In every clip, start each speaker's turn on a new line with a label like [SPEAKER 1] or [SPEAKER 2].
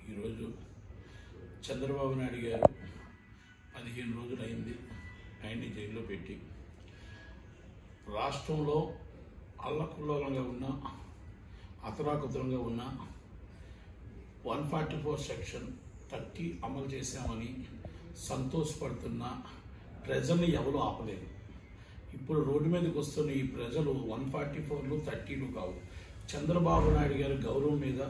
[SPEAKER 1] ఈరోజు చంద్రబాబు నాయుడు గారు పదిహేను రోజులు అయింది ఆయన్ని జైల్లో పెట్టి రాష్ట్రంలో అల్లకుల్లోలంగా ఉన్న అతరాకుతరంగా ఉన్న one forty four section thirty అమలు చేశామని సంతోషపడుతున్న ప్రజల్ని ఎవరు ఆపలేరు ఇప్పుడు రోడ్డు మీదకి వస్తున్న ఈ ప్రజలు వన్ ఫార్టీ ఫోర్లు థర్టీలు కావు చంద్రబాబు నాయుడు గారి గౌరవం మీద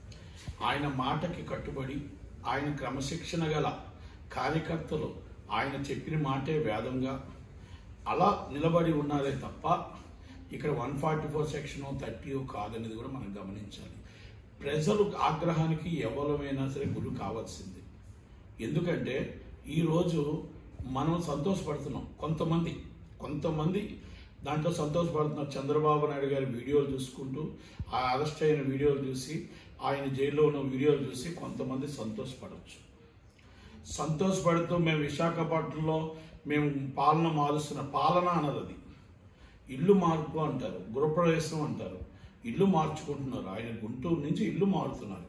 [SPEAKER 1] ఆయన మాటకి కట్టుబడి ఆయన క్రమశిక్షణ గల కార్యకర్తలు ఆయన చెప్పిన మాటే వేదంగా అలా నిలబడి ఉన్నారే తప్ప ఇక్కడ one forty four section thirty కాదనేది కూడా మనం గమనించాలి ప్రజలు ఆగ్రహానికి ఎవరమైనా సరే గురి కావాల్సింది ఎందుకంటే ఈరోజు మనం సంతోషపడుతున్నాం కొంతమంది కొంతమంది దాంట్లో సంతోషపడుతున్నారు చంద్రబాబు నాయుడు గారి వీడియోలు చూసుకుంటూ ఆ అరెస్ట్ అయిన వీడియోలు చూసి ఆయన జైల్లో ఉన్న వీడియోలు చూసి కొంతమంది సంతోషపడవచ్చు సంతోషపడుతూ మేము విశాఖపట్నంలో మేము పాలన మారుస్తున్న పాలన అన్నది అది ఇల్లు మార్పు అంటారు గృహప్రవేశం అంటారు ఇల్లు మార్చుకుంటున్నారు ఆయన గుంటూరు నుంచి ఇల్లు మారుతున్నారు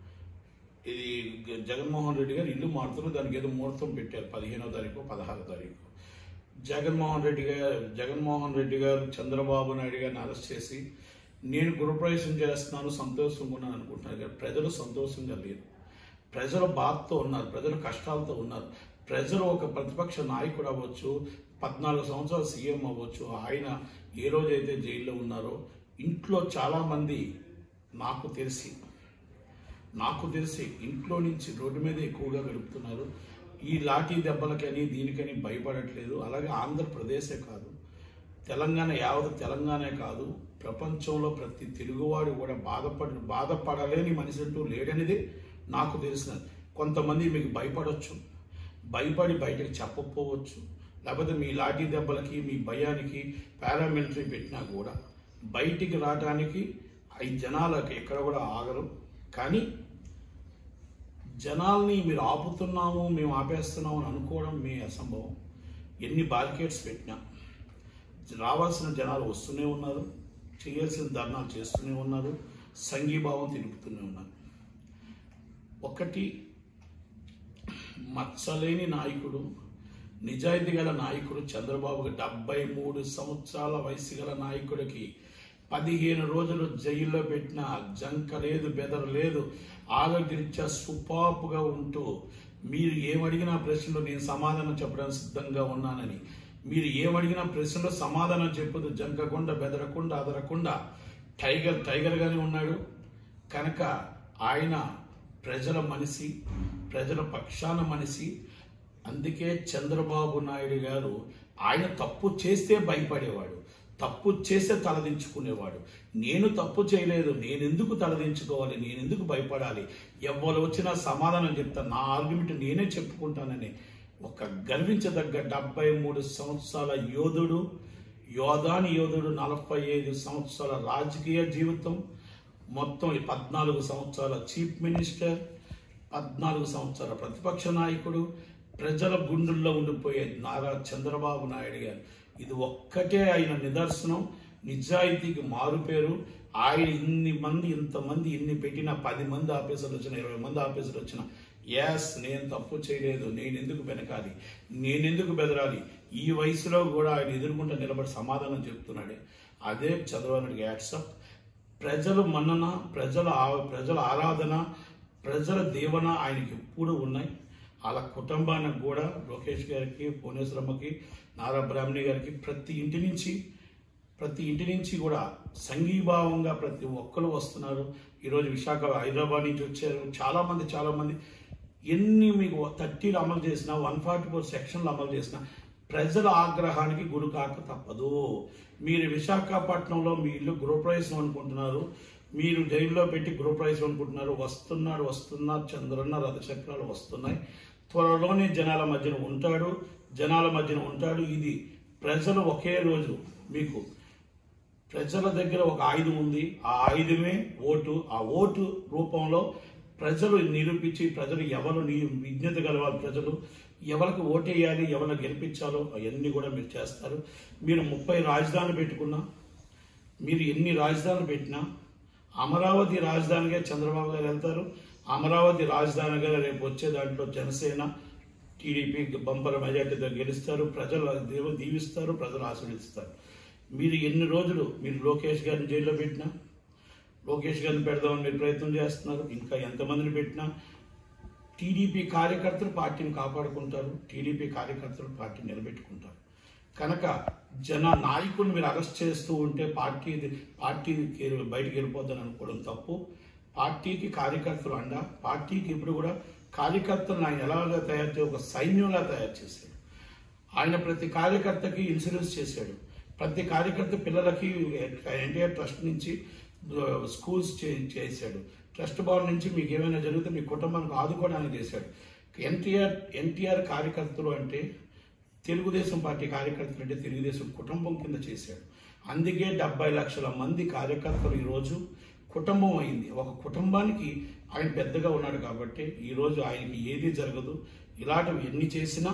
[SPEAKER 1] ఇది గ- జగన్మోహన్ రెడ్డి గారు ఇల్లు మారుతున్నారు దానికి ఏదో ముహూర్తం పెట్టారు పదిహేనో తారీఖు పదహారో తారీఖు జగన్మోహన్ రెడ్డి గారు జగన్మోహన్ రెడ్డి గారు చంద్రబాబు నాయుడు గారిని అరెస్ట్ చేసి నేను గృహప్రవేశం చేస్తున్నాను సంతోషంగా ఉన్నాను అనుకుంటున్నారు కానీ ప్రజలు సంతోషంగా లేరు ప్రజలు బాధతో ఉన్నారు ప్రజలు కష్టాలతో ఉన్నారు ప్రజలు ఒక ప్రతిపక్ష నాయకుడు అవ్వచ్చు పద్నాలుగు సంవత్సరాలు సీఎం అవ్వచ్చు ఆయన ఏ రోజైతే జైల్లో ఉన్నారో ఇంట్లో చాలామంది నాకు తెలిసి నాకు తెలిసి ఇంట్లో నుంచి రోడ్డు మీద ఎక్కువగా గడుపుతున్నారు ఈ లాఠీ దెబ్బలకని దీనికని భయపడట్లేదు అలాగే ఆంధ్రప్రదేశే కాదు తెలంగాణ యావత్ తెలంగాణే కాదు ప్రపంచంలో ప్రతి తెలుగువాడు కూడా బాధపడ బాధపడలేని మనిషి అంటూ లేడనేది నాకు తెలిసినది కొంతమంది మీకు భయపడవచ్చు భయపడి బయటకు చెప్పకపోవచ్చు లేకపోతే మీ లాఠీ దెబ్బలకి మీ భయానికి పారామిలిటరీ పెట్టినా కూడా బయటికి రావడానికి ఈ జనాలకి ఎక్కడ కూడా ఆగరు కానీ జనాల్ని మీరు ఆపుతున్నాము మేము ఆపేస్తున్నాము అని అనుకోవడం మీ అసంభవం ఎన్ని బారికేడ్స్ పెట్టినా రావాల్సిన జనాలు వస్తూనే ఉన్నారు చేయాల్సిన ధర్నాలు చేస్తూనే ఉన్నారు సంఘీభావం తెలుపుతూనే ఉన్నారు ఒకటి మచ్చలేని నాయకుడు నిజాయితీ గల నాయకుడు చంద్రబాబు డెబ్బై మూడు సంవత్సరాల వయసు గల నాయకుడికి పదిహేను రోజులు జైల్లో పెట్టిన జంక లేదు బెదర లేదు ఆరోగ్యరీత్యా సుపాపుగా ఉంటూ మీరు ఏమడిగినా ప్రశ్నలు నేను సమాధానం చెప్పడానికి సిద్ధంగా ఉన్నానని మీరు ఏమడిగినా ప్రశ్నలు సమాధానం చెప్పదు జంకకుండా బెదరకుండా అదరకుండా టైగర్ టైగర్గానే ఉన్నాడు కనుక ఆయన ప్రజల మనిషి ప్రజల పక్షాన మనిషి అందుకే చంద్రబాబు నాయుడు గారు ఆయన తప్పు చేస్తే భయపడేవాడు తప్పు చేస్తే తలదించుకునేవాడు నేను తప్పు చేయలేదు నేను ఎందుకు తలదించుకోవాలి నేను ఎందుకు భయపడాలి ఎవరు వచ్చినా సమాధానం చెప్తాను నా ఆర్గ్యుమెంట్ నేనే చెప్పుకుంటానని ఒక గర్వించదగ్గ డెబ్బై మూడు సంవత్సరాల యోధుడు యోధాని యోధుడు నలభై ఐదు సంవత్సరాల రాజకీయ జీవితం మొత్తం ఈ పద్నాలుగు సంవత్సరాల చీఫ్ మినిస్టర్ పద్నాలుగు సంవత్సరాల ప్రతిపక్ష నాయకుడు ప్రజల గుండెల్లో ఉండిపోయే నారా చంద్రబాబు నాయుడు గారు ఇది ఒక్కటే ఆయన నిదర్శనం నిజాయితీకి మారుపేరు ఆయన ఇన్ని మంది ఇంతమంది ఇన్ని పెట్టిన పది మంది ఆఫీసర్లు వచ్చిన ఇరవై మంది ఆఫీసర్లు వచ్చిన ఎస్ నేను తప్పు చేయలేదు నేను ఎందుకు వెనకాలి నేనెందుకు బెదరాలి ఈ వయసులో కూడా ఆయన ఎదుర్కొంటూ నిలబడి సమాధానం చెప్తున్నాడే అదే చంద్రబాబు నాయుడు యాట్సప్ ప్రజలు మన్నన ప్రజల ఆ- ప్రజల ఆరాధన ప్రజల దీవెన ఆయనకి ఎప్పుడు ఉన్నాయి వాళ్ళ కుటుంబానికి కూడా లోకేష్ గారికి భువనేశ్వరమ్మకి నారా బ్రాహ్మణి గారికి ప్రతి ఇంటి నుంచి ప్రతి ఇంటి నుంచి కూడా సంఘీభావంగా ప్రతి ఒక్కరు వస్తున్నారు ఈరోజు విశాఖ హైదరాబాద్ నుంచి వచ్చారు చాలా మంది చాలా మంది ఎన్ని మీకు థర్టీలు అమలు చేసినా వన్ ఫార్టీ ఫోర్ సెక్షన్లు అమలు చేసినా ప్రజల ఆగ్రహానికి గురి కాక తప్పదు మీరు విశాఖపట్నంలో మీ ఇల్లు గృహప్రవేశం అనుకుంటున్నారు మీరు జైల్లో పెట్టి గృహప్రవేశం అనుకుంటున్నారు వస్తున్నాడు వస్తున్నారు చంద్రన్న రథచక్రాలు వస్తున్నాయి త్వరలోనే జనాల మధ్యన ఉంటాడు జనాల మధ్యన ఉంటాడు ఇది ప్రజలు ఒకే రోజు మీకు ప్రజల దగ్గర ఒక ఆయుధం ఉంది ఆ ఆయుధమే ఓటు ఆ ఓటు రూపంలో ప్రజలు నిరూపించి ప్రజలు ఎవరు నీ విజ్ఞత గలవాళ్ళు ప్రజలు ఎవరికి ఓటేయాలి ఎవరిని గెలిపించాలో అవన్నీ కూడా మీరు చేస్తారు మీరు ముప్పై రాజధానులు పెట్టుకున్నా మీరు ఎన్ని రాజధానులు పెట్టినా అమరావతి రాజధానిగా చంద్రబాబు గారు వెళ్తారు అమరావతి రాజధానిగా రేపు వచ్చే దాంట్లో జనసేన టీడీపీ బంపర్ మెజార్టీతో గెలుస్తారు ప్రజలు దేవ దీవిస్తారు ప్రజలు ఆశీర్వదిస్తారు మీరు ఎన్ని రోజులు మీరు లోకేష్ గారిని జైల్లో పెట్టినా లోకేష్ గారిని పెడదామని మీరు ప్రయత్నం చేస్తున్నారు ఇంకా ఎంతమందిని పెట్టినా టీడీపీ కార్యకర్తలు పార్టీని కాపాడుకుంటారు టీడీపీ కార్యకర్తలు పార్టీని నిలబెట్టుకుంటారు కనుక జన నాయకుడిని మీరు అరెస్ట్ చేస్తూ ఉంటే పార్టీ పార్టీ బయటికి వెళ్ళిపోద్దని అనుకోవడం తప్పు పార్టీకి కార్యకర్తలు అండ పార్టీకి ఇప్పుడు కూడా కార్యకర్తలను ఆయన ఎలాగా తయారు చేసి ఒక సైన్యంలా తయారు చేశాడు ఆయన ప్రతి కార్యకర్తకి ఇన్సూరెన్స్ చేశాడు ప్రతి కార్యకర్త పిల్లలకి ఎన్టీఆర్ ట్రస్ట్ నుంచి ఆ, స్కూల్స్ చే- చేశాడు ట్రస్ట్ భవన్ నుంచి మీకు ఏమైనా జరిగితే మీ కుటుంబానికి ఆదుకోవడానికి చేశాడు ఎన్టీఆర్ ఎన్టీఆర్ కార్యకర్తలు అంటే తెలుగుదేశం పార్టీ కార్యకర్తలు అంటే తెలుగుదేశం కుటుంబం కింద చేశాడు అందుకే డెబ్బై లక్షల మంది కార్యకర్తలు ఈరోజు కుటుంబం అయింది ఒక కుటుంబానికి ఆయన పెద్దగా ఉన్నాడు కాబట్టి ఈరోజు ఆయనకి ఏది జరగదు ఇలాంటివి ఎన్ని చేసినా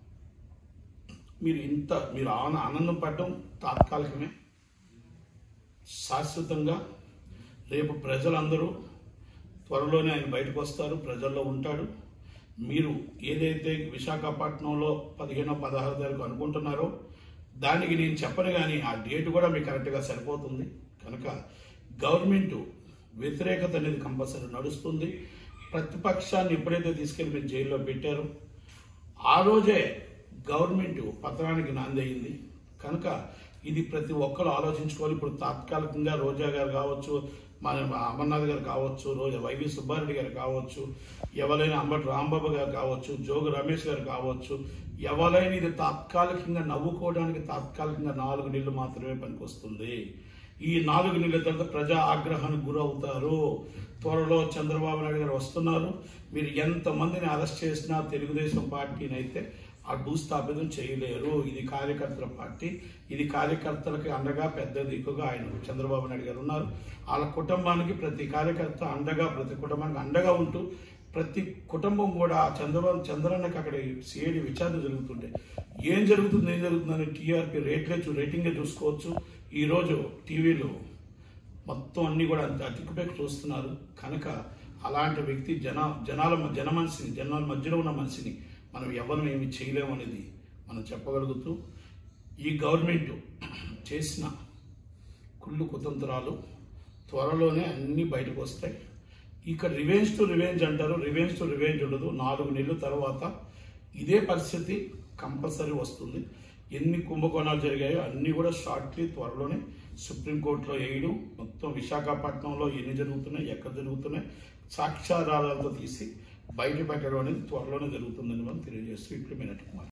[SPEAKER 1] మీరు ఇంత మీరు ఆన ఆనందం పడడం తాత్కాలికమే శాశ్వతంగా రేపు ప్రజలందరూ త్వరలోనే ఆయన బయటకు వస్తారు ప్రజల్లో ఉంటాడు మీరు ఏదైతే విశాఖపట్నంలో పదిహేనో పదహారో తారీఖు అనుకుంటున్నారో దానికి నేను చెప్పను కానీ ఆ డేట్ కూడా మీకు కరెక్ట్గా సరిపోతుంది కనుక గవర్నమెంట్ వ్యతిరేకత అనేది కంపల్సరీ నడుస్తుంది ప్రతిపక్షాన్ని ఎప్పుడైతే తీసుకెళ్లి మీరు జైల్లో పెట్టారో ఆ రోజే గవర్నమెంట్ పత్రానికి నాందయింది కనుక ఇది ప్రతి ఒక్కరు ఆలోచించుకోవాలి ఇప్పుడు తాత్కాలికంగా రోజా గారు కావచ్చు మన అమర్నాథ్ గారు కావచ్చు రోజా వైవి సుబ్బారెడ్డి గారు కావచ్చు ఎవరైనా అంబటి రాంబాబు గారు కావచ్చు జోగు రమేష్ గారు కావచ్చు ఎవరైనా ఇది తాత్కాలికంగా నవ్వుకోవడానికి తాత్కాలికంగా నాలుగు నెలలు మాత్రమే పనికొస్తుంది ఈ నాలుగు నెలల తర్వాత ప్రజా ఆగ్రహానికి గురవుతారు త్వరలో చంద్రబాబు నాయుడు గారు వస్తున్నారు మీరు ఎంతమందిని అరెస్ట్ చేసినా తెలుగుదేశం పార్టీని అయితే ఆ భూస్థాపితం చేయలేరు ఇది కార్యకర్తల పార్టీ ఇది కార్యకర్తలకి అండగా పెద్ద దిక్కుగా ఆయన చంద్రబాబు నాయుడు గారు ఉన్నారు వాళ్ళ కుటుంబానికి ప్రతి కార్యకర్త అండగా ప్రతి కుటుంబానికి అండగా ఉంటూ ప్రతి కుటుంబం కూడా ఆ చంద్రబాబు చంద్రన్నకి అక్కడ సిఐడి విచారణ జరుగుతుంటే ఏం జరుగుతుంది ఏం జరుగుతుందని టీఆర్పీ రేట్లే చూ రేటింగే చూసుకోవచ్చు ఈరోజు టీవీలో మొత్తం అన్ని కూడా అంత అతికిపెట్టి చూస్తున్నారు కనుక అలాంటి వ్యక్తి జన జనాల మ- జన మనిషిని జనాల మధ్యలో ఉన్న మనిషిని మనం ఎవరిని ఏమి చేయలేము అనేది మనం చెప్పగలుగుతూ ఈ గవర్నమెంట్ చేసిన కుళ్ళు కుతంత్రాలు త్వరలోనే అన్నీ బయటకు వస్తాయి ఇక రివెంజ్ టు రివెంజ్ అంటారు రివెంజ్ టు రివెంజ్ ఉండదు నాలుగు నెలల తర్వాత ఇదే పరిస్థితి కంపల్సరీ వస్తుంది ఎన్ని కుంభకోణాలు జరిగాయో అన్ని కూడా షార్ట్లీ త్వరలోనే సుప్రీంకోర్టులో వేయడం మొత్తం విశాఖపట్నంలో ఎన్ని జరుగుతున్నాయి ఎక్కడ జరుగుతున్నాయి సాక్ష్యాధారాలతో తీసి బయట పెట్టడం అనేది త్వరలోనే జరుగుతుందని మనం తెలియజేస్తూ ఇప్పుడు మినట్ కుమార్